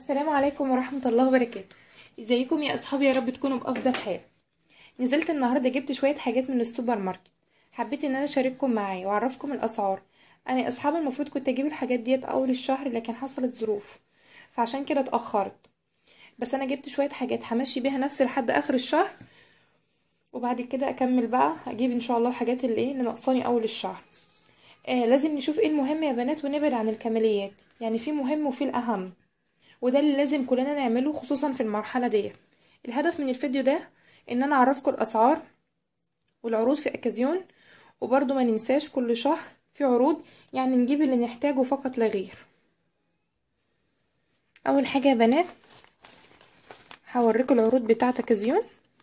السلام عليكم ورحمة الله وبركاته ازيكم يا اصحابي يا رب تكونوا بافضل حال نزلت النهاردة جبت شوية حاجات من السوبر ماركت حبيت ان انا اشارككم معايا واعرفكم الاسعار انا اصحاب المفروض كنت اجيب الحاجات ديت اول الشهر لكن حصلت ظروف فعشان كده اتأخرت بس انا جبت شوية حاجات همشي بيها نفسي لحد اخر الشهر وبعد كده اكمل بقى اجيب ان شاء الله الحاجات اللي ايه اللي ناقصاني اول الشهر آه لازم نشوف ايه المهم يا بنات ونبعد عن الكماليات يعني في مهم وفي الاهم وده اللي لازم كلنا نعمله خصوصا في المرحلة دي الهدف من الفيديو ده ان انا اعرفكم الاسعار والعروض في اكازيون وبرضو ما ننساش كل شهر في عروض يعني نجيب اللي نحتاجه فقط لا غير اول حاجة يا بنات هوريكم العروض بتاعة اكازيون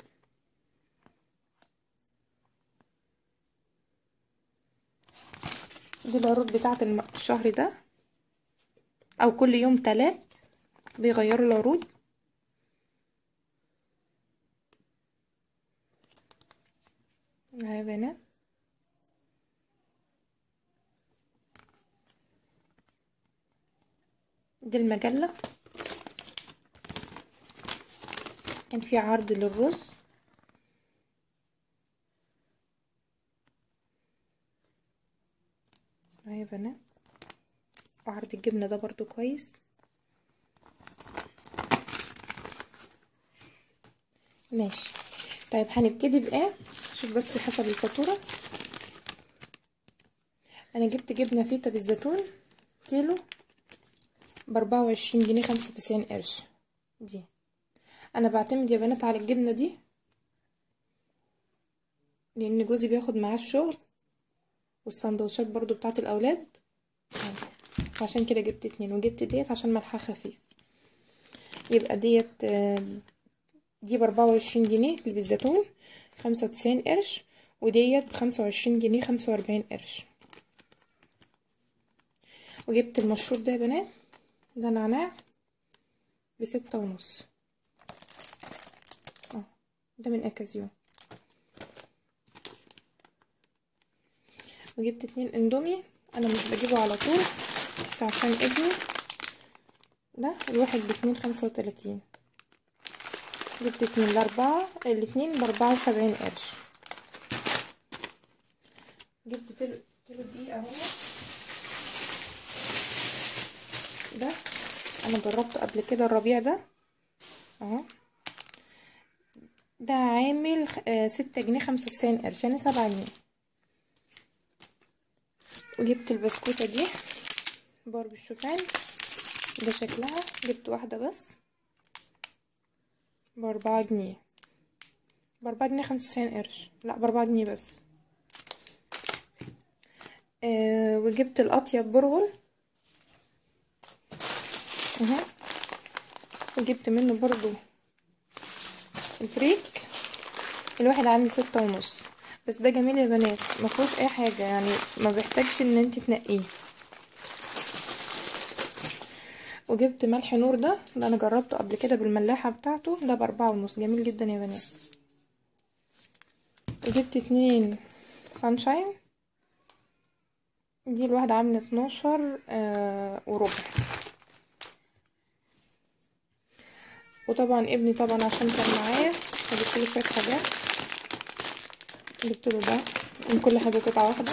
دي العروض بتاعة الشهر ده او كل يوم تلات بيغيروا العروض يا بنات دي المجلة كان في عرض للرز يا بنات وعرض الجبنة ده برضو كويس ماشي طيب هنبتدي بايه شوف بس حسب الفاتورة انا جبت جبنة فيتا بالزيتون كيلو باربعة وعشرين جنيه خمسة وتسعين قرش دي انا بعتمد يا بنات على الجبنة دي لان جوزي بياخد معاه الشغل والسندوتشات برضو بتاعت الاولاد عشان كده جبت اتنين وجبت ديت عشان ملحها خفيف يبقى ديت دي باربعة وعشرين جنيه اللي بالزيتون خمسة وتسعين قرش وديت بخمسة وعشرين جنيه خمسة وأربعين قرش وجبت المشروب ده يا بنات ده نعناع بستة ونص اه ده من اكازيون وجبت اتنين اندومي انا مش بجيبه على طول بس عشان ابني ده الواحد باتنين خمسة وتلاتين جبت اتنين لاربعة الاتنين باربعة وسبعين قرش جبت تلو تلو دقيق اهو ده انا جربته قبل كده الربيع ده اهو ده عامل ستة جنيه خمسة وتسعين قرش يعني سبعة جنيه وجبت البسكوتة دي بار بالشوفان ده شكلها جبت واحدة بس بأربعة جنيه بأربعة جنيه خمسة وتسعين قرش لا بأربعة جنيه بس آه وجبت الأطيب برغل اهو وجبت منه برضو الفريك الواحد عامل ستة ونص بس ده جميل يا بنات مفهوش اي حاجة يعني ما بيحتاجش ان انت تنقيه وجبت ملح نور ده ده انا جربته قبل كده بالملاحة بتاعته ده باربعة ونص جميل جدا يا بنات وجبت اتنين سانشاين دي الواحدة عاملة اتناشر آه وربع وطبعا ابني طبعا عشان كان معايا جبت له شوية حاجات جبت له ده من كل حاجة قطعة واحدة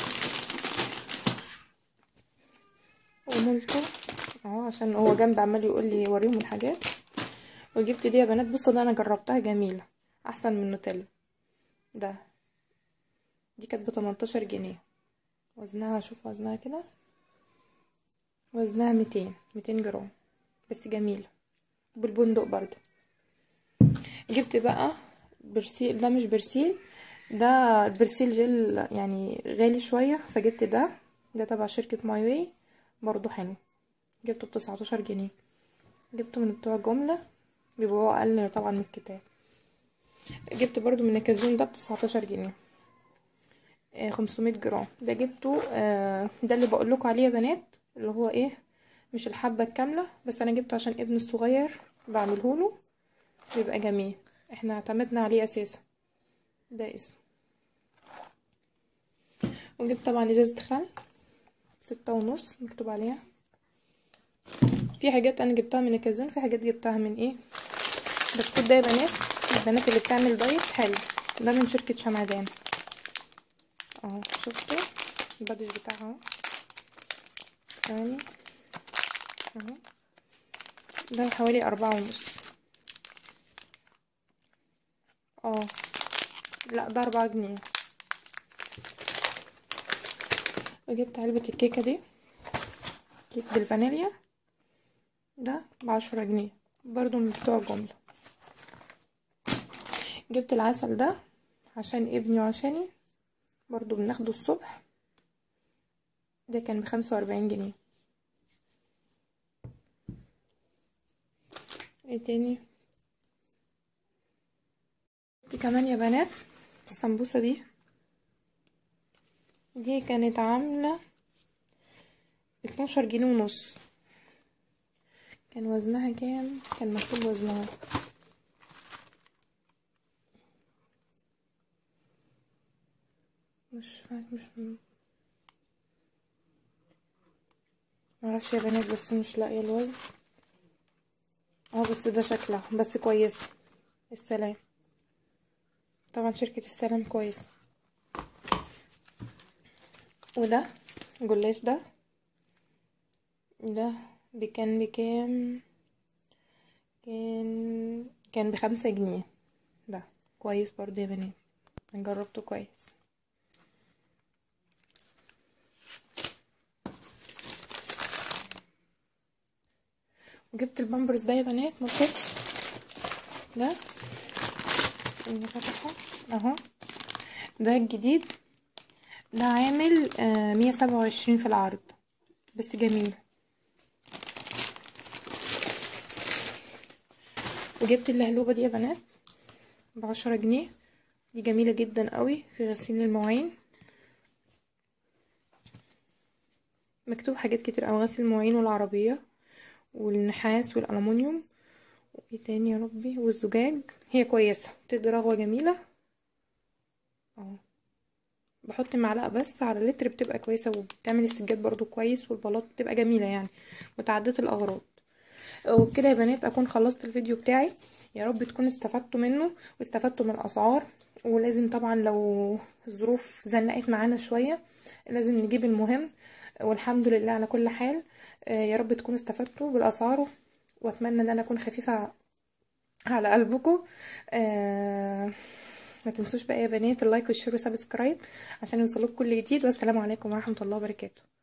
وملته اهو عشان هو جنب عمال يقول لي وريهم الحاجات وجبت دي يا بنات بصوا ده انا جربتها جميله احسن من نوتيلا ده دي كانت بتمنتاشر جنيه وزنها شوف وزنها كده وزنها ميتين ميتين جرام بس جميله بالبندق برضو جبت بقى برسيل ده مش برسيل ده البرسيل جل يعني غالي شويه فجبت ده ده تبع شركه ماي واي برضو حلو جبته بتسعتاشر جنيه جبته من بتوع جملة بيبقوا اقل طبعا من الكتاب جبت برضو من الكازون ده بتسعتاشر جنيه خمسمية جرام ده جبته آه ده اللي بقول لكم عليه يا بنات اللي هو ايه مش الحبة الكاملة بس انا جبته عشان ابني الصغير بعمله له بيبقى جميل احنا اعتمدنا عليه اساسا ده اسمه وجبت طبعا ازازة خل ستة ونص مكتوب عليها في حاجات انا جبتها من اكازون في حاجات جبتها من ايه بسكوت ده يا بنات البنات اللي بتعمل دايت حلو ده من شركة شمعدان اهو شفتوا البادج بتاعها اهو ثواني اهو ده حوالي أربعة ونص اه لا ده أربعة جنيه وجبت علبة الكيكة دي كيك بالفانيليا ده بعشرة جنيه برضو من بتوع جملة جبت العسل ده عشان ابني وعشاني برضو بناخده الصبح ده كان بخمسة وأربعين جنيه ايه تاني جبت كمان يا بنات السمبوسة دي دي كانت عاملة اتناشر جنيه ونص كان وزنها كام كان مكتوب وزنها مش فاكر مش معرفش يا بنات بس مش لاقيه الوزن اه بس ده شكلها بس كويسه السلام طبعا شركه السلام كويسه وده جلاش ده ده بكان بكام كان كان بخمسة جنيه ده كويس برضه يا بنات انا جربته كويس وجبت البامبرز ده يا بنات موتكس ده اللي فتحه اهو ده الجديد ده عامل مية سبعة وعشرين في العرض بس جميل وجبت اللهلوبة دي يا بنات بعشرة جنيه دي جميلة جدا قوي في غسيل المواعين مكتوب حاجات كتير اوي غسيل المواعين والعربية والنحاس والألمونيوم وايه تاني يا ربي والزجاج هي كويسة بتدي رغوة جميلة اهو بحط معلقة بس على لتر بتبقى كويسة وبتعمل السجاد برضو كويس والبلاط بتبقى جميلة يعني متعددة الأغراض وبكده يا بنات أكون خلصت الفيديو بتاعي يا رب تكونوا استفدتوا منه واستفدتوا من الأسعار ولازم طبعا لو الظروف زنقت معانا شوية لازم نجيب المهم والحمد لله على كل حال يا رب تكونوا استفدتوا بالأسعار واتمنى ان انا اكون خفيفة على قلبكم آه ما تنسوش بقى يا بنات اللايك والشير وسبسكرايب عشان يوصلوك كل جديد والسلام عليكم ورحمة الله وبركاته